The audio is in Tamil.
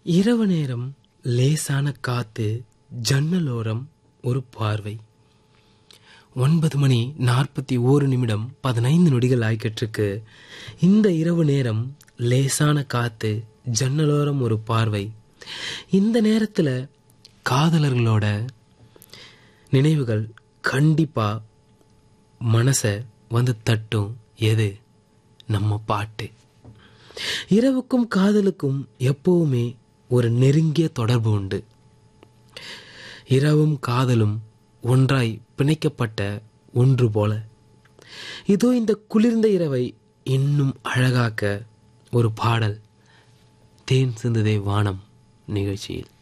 இரவு நேரம் லேசான காத்து ஜன்னலோரம் ஒரு பார்வை ஒன்பது மணி நாற்பத்தி ஓரு நிமிடம் பதினைந்து நொடிகள் ஆய்கற்றுக்கு இந்த இரவு நேரம் லேசான காத்து ஜன்னலோரம் ஒரு பார்வை இந்த நேரத்தில் காதலர்களோட நினைவுகள் கண்டிப்பா மனசை வந்து தட்டும் எது நம்ம பாட்டு இரவுக்கும் காதலுக்கும் எப்பவுமே ஒரு நெருங்கிய தொடர்பு உண்டு இரவும் காதலும் ஒன்றாய் பிணைக்கப்பட்ட ஒன்று போல இதோ இந்த குளிர்ந்த இரவை இன்னும் அழகாக்க ஒரு பாடல் தேன் சிந்துதே வானம் நிகழ்ச்சியில்